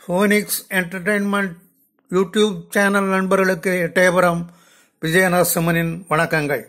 Phoenix entertainment YouTube channel நண்பர்களுக்கு எட்டயபுரம் விஜயநரசிம்மனின் வணக்கங்கள்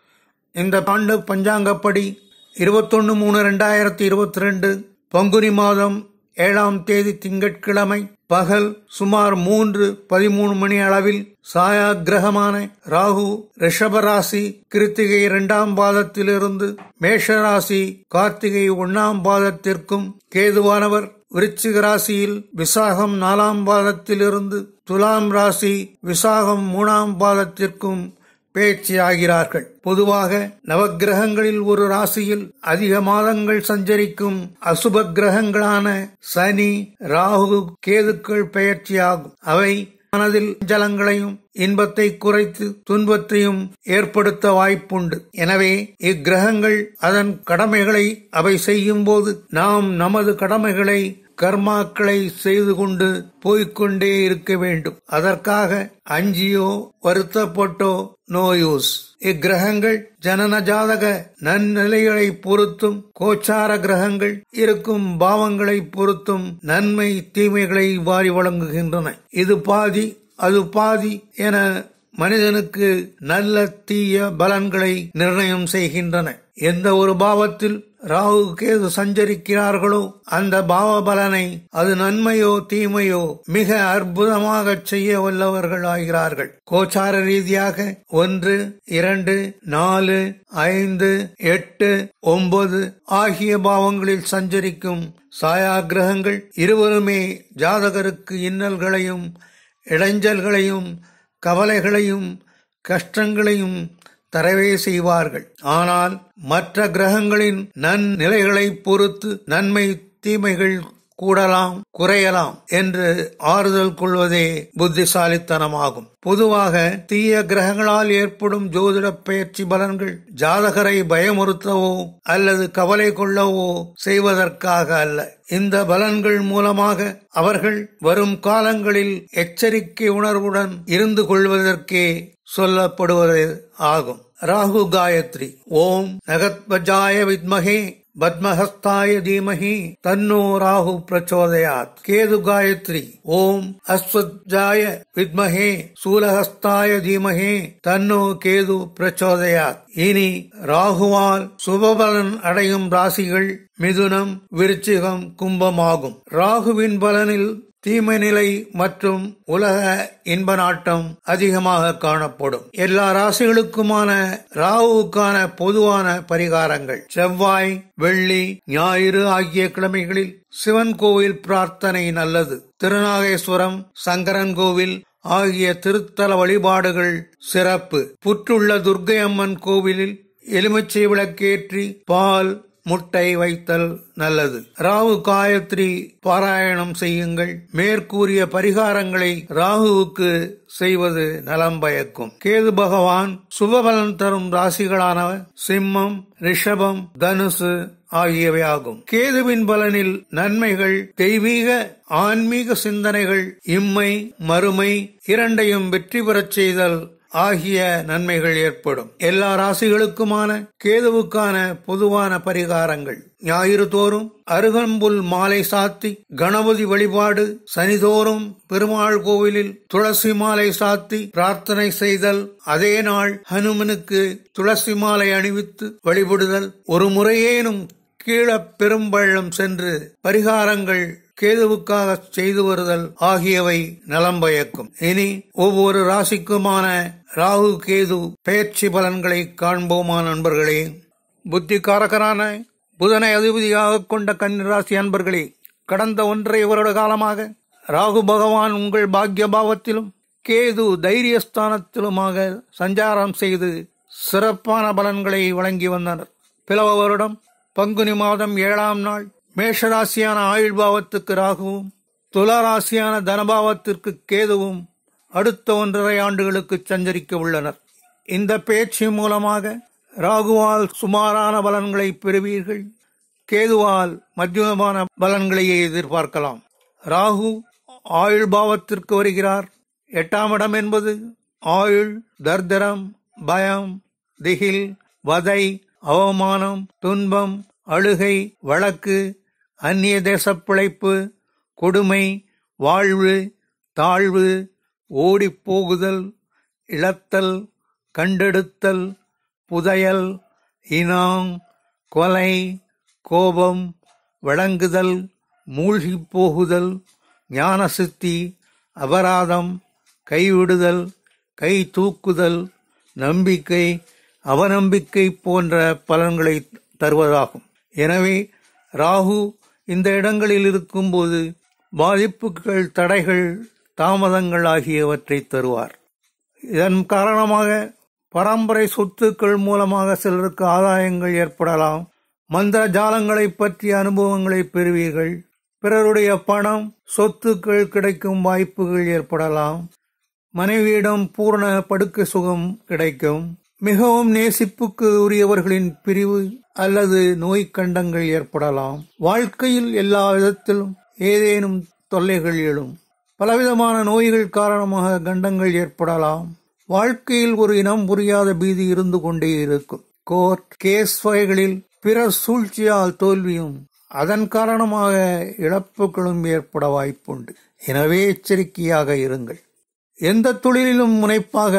இந்த ஆண்டு பஞ்சாங்கப்படி இருபத்தொன்னு மூணு ரெண்டாயிரத்தி இருபத்தி ரெண்டு பங்குனி மாதம் ஏழாம் தேதி திங்கட்கிழமை பகல் சுமார் மூன்று பதிமூணு மணி அளவில் சாயா கிரகமான ராகு ரிஷபராசி கிருத்திகை இரண்டாம் பாதத்திலிருந்து மேஷராசி கார்த்திகை ஒன்னாம் பாதத்திற்கும் கேதுவானவர் விருச்சிக ராசியில் விசாகம் நாலாம் பாதத்திலிருந்து துலாம் ராசி விசாகம் மூணாம் பாதத்திற்கும் பேச்சு ஆகிறார்கள் பொதுவாக நவக்கிரகங்களில் ஒரு ராசியில் அதிக மாதங்கள் சஞ்சரிக்கும் அசுப கிரகங்களான சனி ராகு கேதுக்கள் பெயர்ச்சியாகும் அவை மனதில் ஜலங்களையும் இன்பத்தை குறைத்து துன்பத்தையும் ஏற்படுத்த வாய்ப்புண்டு எனவே இக்கிரகங்கள் அதன் கடமைகளை அவை செய்யும் போது நாம் நமது கடமைகளை கர்மாக்களை செய்து கொண்டு போய்கொண்டே இருக்க வேண்டும் அதற்காக அஞ்சியோ வருத்தப்பட்டோ நோ யூஸ் இக்கிரகங்கள் ஜனன ஜாதக நன்னிலைகளை பொறுத்தும் கோச்சார கிரகங்கள் இருக்கும் பாவங்களை பொறுத்தும் நன்மை தீமைகளை வாரி வழங்குகின்றன இது பாதி அது பாதி என மனிதனுக்கு நல்ல தீய பலன்களை நிர்ணயம் செய்கின்றன எந்த ஒரு பாவத்தில் ராகு கேது சஞ்சரிக்கிறார்களோ அந்த பாவ பலனை அது நன்மையோ தீமையோ மிக அற்புதமாக செய்ய வல்லவர்கள் ஆகிறார்கள் கோச்சார ரீதியாக ஒன்று இரண்டு நாலு ஐந்து எட்டு ஒன்பது ஆகிய பாவங்களில் சஞ்சரிக்கும் சாயா கிரகங்கள் இருவருமே ஜாதகருக்கு இன்னல்களையும் இடைஞ்சல்களையும் கவலைகளையும் கஷ்டங்களையும் தரவே செய்வார்கள் ஆனால் மற்ற கிரகங்களின் நன்னிலைகளை பொறுத்து நன்மை தீமைகள் கூடலாம் குறையலாம் என்று ஆறுதல் கொள்வதே புத்திசாலித்தனமாகும் பொதுவாக தீய கிரகங்களால் ஏற்படும் ஜோதிட பயிற்சி பலன்கள் ஜாதகரை பயமுறுத்தவோ அல்லது கவலை கொள்ளவோ செய்வதற்காக அல்ல இந்த பலன்கள் மூலமாக அவர்கள் வரும் காலங்களில் எச்சரிக்கை உணர்வுடன் இருந்து கொள்வதற்கே சொல்லப்படுவது ஆகும் ராகு காயத்ரி ஓம் நகத்வஜாய வித்மகே பத்மஹஸ்தாய தீமஹி தன்னோ ராகு பிரச்சோதயாத் கேது காயத்ரி ஓம் அஸ்வஜாய வித்மகே சூலஹஸ்தாய தீமஹே தன்னோ கேது பிரச்சோதயாத் இனி ராகுவால் சுபபலன் அடையும் ராசிகள் மிதுனம் விருச்சிகம் கும்பமாகும் ராகுவின் பலனில் தீமை நிலை மற்றும் உலக இன்ப நாட்டம் அதிகமாக காணப்படும் எல்லா ராசிகளுக்குமான ராகுவுக்கான பொதுவான பரிகாரங்கள் செவ்வாய் வெள்ளி ஞாயிறு ஆகிய கிழமைகளில் சிவன் கோவில் பிரார்த்தனை நல்லது திருநாகேஸ்வரம் சங்கரன் கோவில் ஆகிய திருத்தல வழிபாடுகள் சிறப்பு புற்றுள்ள துர்க்கை அம்மன் கோவிலில் எலுமிச்சை விளக்கேற்றி பால் முட்டை வைத்தல் நல்லது ராகு காயத்ரி பாராயணம் செய்யுங்கள் மேற்கூறிய பரிகாரங்களை ராகுவுக்கு செய்வது நலம் பயக்கும் கேது பகவான் சுபபலன் தரும் ராசிகளான சிம்மம் ரிஷபம் தனுசு ஆகியவை ஆகும் கேதுவின் பலனில் நன்மைகள் தெய்வீக ஆன்மீக சிந்தனைகள் இம்மை மறுமை இரண்டையும் வெற்றி பெறச் செய்தல் ஆகிய நன்மைகள் ஏற்படும் எல்லா ராசிகளுக்குமான கேதுவுக்கான பொதுவான பரிகாரங்கள் ஞாயிறு தோறும் அருகம்புல் மாலை சாத்தி கணபதி வழிபாடு சனிதோறும் பெருமாள் கோவிலில் துளசி மாலை சாத்தி பிரார்த்தனை செய்தல் அதே நாள் ஹனுமனுக்கு துளசி மாலை அணிவித்து வழிபடுதல் ஒரு முறையேனும் கீழ பெரும்பள்ளம் சென்று பரிகாரங்கள் கேதுவுக்காக செய்து வருதல் ஆகியவை நலம் பயக்கும் இனி ஒவ்வொரு ராசிக்குமான ராகு கேது பயிற்சி பலன்களை காண்போமா நண்பர்களே புத்திகாரகரான புதனை அதிபதியாக கொண்ட கன்னிராசி அன்பர்களே கடந்த ஒன்றரை வருட காலமாக ராகு பகவான் உங்கள் பாக்ய பாவத்திலும் கேது தைரியஸ்தானத்திலுமாக சஞ்சாரம் செய்து சிறப்பான பலன்களை வழங்கி வந்தனர் பிளவ வருடம் பங்குனி மாதம் ஏழாம் நாள் மேஷராசியான ஆயுள் பாவத்துக்கு ராகுவும் துளாராசியான தனபாவத்திற்கு கேதுவும் அடுத்த ஒன்றரை ஆண்டுகளுக்கு சஞ்சரிக்க உள்ளனர் இந்த பேச்சு மூலமாக ராகுவால் சுமாரான பலன்களை பெறுவீர்கள் கேதுவால் மத்தியமான பலன்களையே எதிர்பார்க்கலாம் ராகு ஆயுள் பாவத்திற்கு வருகிறார் எட்டாம் இடம் என்பது ஆயுள் தர்தரம் பயம் திகில் வதை அவமானம் துன்பம் அழுகை வழக்கு அந்நிய தேச பிழைப்பு கொடுமை வாழ்வு தாழ்வு ஓடிப்போகுதல் இழத்தல் கண்டெடுத்தல் புதையல் இனம் கொலை கோபம் வழங்குதல் மூழ்கிப் போகுதல் ஞானசித்தி அபராதம் கைவிடுதல் கை தூக்குதல் நம்பிக்கை அவநம்பிக்கை போன்ற பலன்களை தருவதாகும் எனவே ராகு இந்த இடங்களில் இருக்கும்போது பாதிப்புகள் தடைகள் தாமதங்கள் ஆகியவற்றை தருவார் இதன் காரணமாக பரம்பரை சொத்துக்கள் மூலமாக சிலருக்கு ஆதாயங்கள் ஏற்படலாம் மந்திர ஜாலங்களை பற்றிய அனுபவங்களை பெறுவீர்கள் பிறருடைய பணம் சொத்துக்கள் கிடைக்கும் வாய்ப்புகள் ஏற்படலாம் மனைவியிடம் பூரண படுக்கை சுகம் கிடைக்கும் மிகவும் நேசிப்புக்கு உரியவர்களின் பிரிவு அல்லது நோய் கண்டங்கள் ஏற்படலாம் வாழ்க்கையில் எல்லா விதத்திலும் ஏதேனும் தொல்லைகள் எழும் பலவிதமான நோய்கள் காரணமாக கண்டங்கள் ஏற்படலாம் வாழ்க்கையில் ஒரு இனம் புரியாத பீதி இருந்து கொண்டே இருக்கும் கோர்ட் கேஸ் வகைகளில் பிற சூழ்ச்சியால் தோல்வியும் அதன் காரணமாக இழப்புகளும் ஏற்பட வாய்ப்புண்டு எனவே எச்சரிக்கையாக இருங்கள் எந்த தொழிலிலும் முனைப்பாக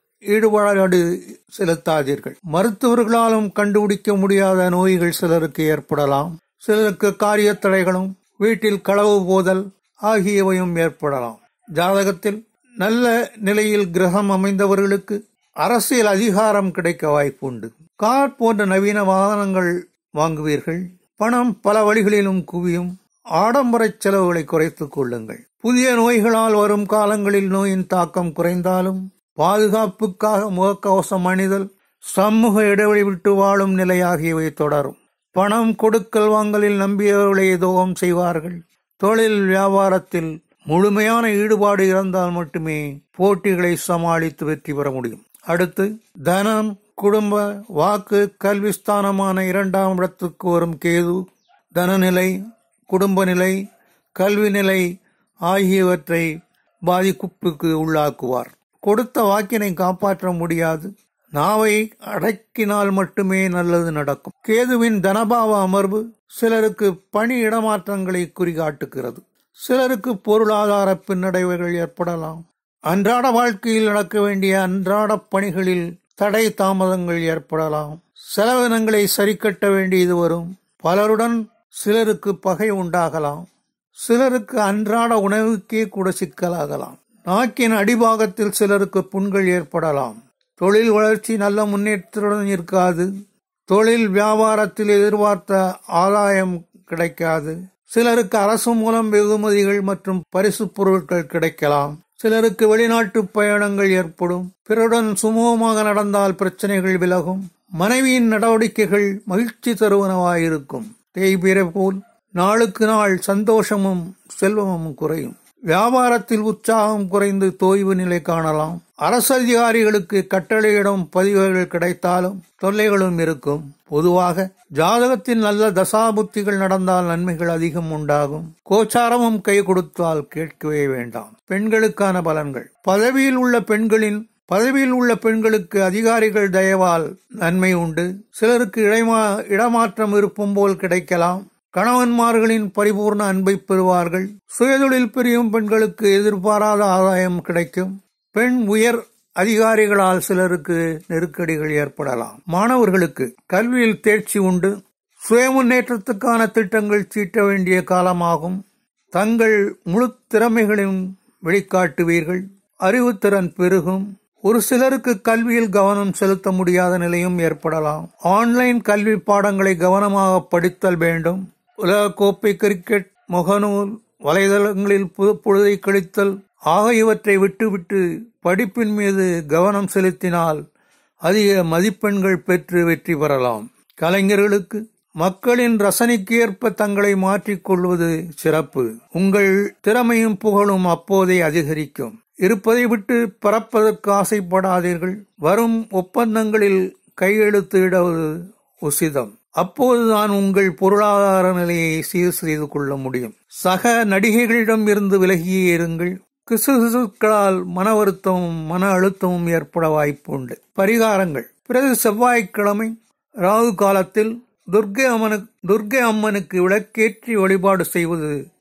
ஈடுபாடு செலுத்தாதீர்கள் மருத்துவர்களாலும் கண்டுபிடிக்க முடியாத நோய்கள் சிலருக்கு ஏற்படலாம் சிலருக்கு காரிய தடைகளும் வீட்டில் களவு போதல் ஆகியவையும் ஏற்படலாம் ஜாதகத்தில் நல்ல நிலையில் கிரகம் அமைந்தவர்களுக்கு அரசியல் அதிகாரம் கிடைக்க வாய்ப்புண்டு கார் போன்ற நவீன வாகனங்கள் வாங்குவீர்கள் பணம் பல வழிகளிலும் குவியும் ஆடம்பர செலவுகளை குறைத்துக் கொள்ளுங்கள் புதிய நோய்களால் வரும் காலங்களில் நோயின் தாக்கம் குறைந்தாலும் பாதுகாப்புக்காக முகக்கவசம் அணிதல் சமூக இடைவெளி விட்டு வாழும் நிலை ஆகியவை தொடரும் பணம் கொடுக்கல் வாங்கலில் நம்பியவர்களை துவம் செய்வார்கள் தொழில் வியாபாரத்தில் முழுமையான ஈடுபாடு இருந்தால் மட்டுமே போட்டிகளை சமாளித்து வெற்றி பெற முடியும் அடுத்து தனம் குடும்ப வாக்கு கல்விஸ்தானமான இரண்டாம் இடத்துக்கு வரும் கேது தனநிலை குடும்ப நிலை கல்வி நிலை ஆகியவற்றை பாதிப்புக்கு உள்ளாக்குவார் கொடுத்த வாக்கினை காப்பாற்ற முடியாது நாவை அடக்கினால் மட்டுமே நல்லது நடக்கும் கேதுவின் தனபாவ அமர்வு சிலருக்கு பணி இடமாற்றங்களை குறிகாட்டுகிறது சிலருக்கு பொருளாதார பின்னடைவுகள் ஏற்படலாம் அன்றாட வாழ்க்கையில் நடக்க வேண்டிய அன்றாட பணிகளில் தடை தாமதங்கள் ஏற்படலாம் செலவினங்களை சரிக்கட்ட வேண்டியது வரும் பலருடன் சிலருக்கு பகை உண்டாகலாம் சிலருக்கு அன்றாட உணவுக்கே கூட சிக்கலாகலாம் நாக்கின் அடிபாகத்தில் சிலருக்கு புண்கள் ஏற்படலாம் தொழில் வளர்ச்சி நல்ல முன்னேற்றத்துடன் இருக்காது தொழில் வியாபாரத்தில் எதிர்பார்த்த ஆதாயம் கிடைக்காது சிலருக்கு அரசு மூலம் வெகுமதிகள் மற்றும் பரிசு பொருட்கள் கிடைக்கலாம் சிலருக்கு வெளிநாட்டு பயணங்கள் ஏற்படும் பிறருடன் சுமூகமாக நடந்தால் பிரச்சனைகள் விலகும் மனைவியின் நடவடிக்கைகள் மகிழ்ச்சி தருவனவாயிருக்கும் தேய்பிரை போல் நாளுக்கு நாள் சந்தோஷமும் செல்வமும் குறையும் வியாபாரத்தில் உற்சாகம் குறைந்து தோய்வு நிலை காணலாம் அரசு அதிகாரிகளுக்கு கட்டளையிடும் பதிவுகள் கிடைத்தாலும் தொல்லைகளும் இருக்கும் பொதுவாக ஜாதகத்தில் நல்ல தசாபுத்திகள் நடந்தால் நன்மைகள் அதிகம் உண்டாகும் கோச்சாரமும் கை கொடுத்தால் கேட்கவே வேண்டாம் பெண்களுக்கான பலன்கள் பதவியில் உள்ள பெண்களின் பதவியில் உள்ள பெண்களுக்கு அதிகாரிகள் தயவால் நன்மை உண்டு சிலருக்கு இடமா இடமாற்றம் விருப்பம் போல் கிடைக்கலாம் கணவன்மார்களின் பரிபூர்ண அன்பை பெறுவார்கள் சுயதொழில் புரியும் பெண்களுக்கு எதிர்பாராத ஆதாயம் கிடைக்கும் பெண் உயர் அதிகாரிகளால் சிலருக்கு நெருக்கடிகள் ஏற்படலாம் மாணவர்களுக்கு கல்வியில் தேர்ச்சி உண்டு சுய முன்னேற்றத்துக்கான திட்டங்கள் தீட்ட வேண்டிய காலமாகும் தங்கள் முழு திறமைகளையும் வெளிக்காட்டுவீர்கள் அறிவுத்திறன் பெருகும் ஒரு சிலருக்கு கல்வியில் கவனம் செலுத்த முடியாத நிலையும் ஏற்படலாம் ஆன்லைன் கல்வி பாடங்களை கவனமாக படித்தல் வேண்டும் உலகக்கோப்பை கிரிக்கெட் முகநூல் வலைதளங்களில் புது பொழுதை கழித்தல் ஆகியவற்றை விட்டுவிட்டு படிப்பின் மீது கவனம் செலுத்தினால் அதிக மதிப்பெண்கள் பெற்று வெற்றி பெறலாம் கலைஞர்களுக்கு மக்களின் ரசனைக்கு ஏற்ப தங்களை மாற்றிக்கொள்வது சிறப்பு உங்கள் திறமையும் புகழும் அப்போதே அதிகரிக்கும் இருப்பதை விட்டு பறப்பதற்கு ஆசைப்படாதீர்கள் வரும் ஒப்பந்தங்களில் கையெழுத்து இடுவது உசிதம் அப்போதுதான் உங்கள் பொருளாதார நிலையை சீர் செய்து கொள்ள முடியும் சக நடிகைகளிடம் இருந்து விலகியே இருங்கள் கிசுகிசுக்களால் மன வருத்தமும் மன அழுத்தமும் ஏற்பட வாய்ப்பு உண்டு பரிகாரங்கள் பிறகு செவ்வாய்க்கிழமை ராகு காலத்தில் துர்கை அம்மனுக்கு துர்கை அம்மனுக்கு விளக்கேற்றி வழிபாடு செய்வது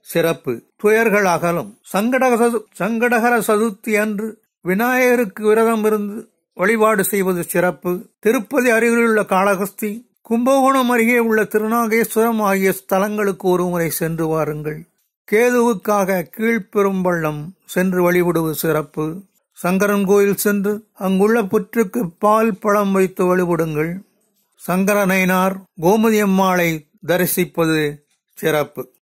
சிறப்பு துயர்கள் அகலும் சங்கடக சங்கடகர சதுர்த்தி அன்று விநாயகருக்கு விரதம் இருந்து வழிபாடு செய்வது சிறப்பு திருப்பதி அருகிலுள்ள காளகஸ்தி கும்பகோணம் அருகே உள்ள திருநாகேஸ்வரம் ஆகிய ஸ்தலங்களுக்கு ஒருமுறை சென்று வாருங்கள் கேதுவுக்காக கீழ்பெரும்பள்ளம் சென்று வழிபடுவது சிறப்பு சங்கரன் கோயில் சென்று அங்குள்ள புற்றுக்கு பால் பழம் வைத்து வழிபடுங்கள் சங்கரனைனார் கோமதி அம்மாளை தரிசிப்பது சிறப்பு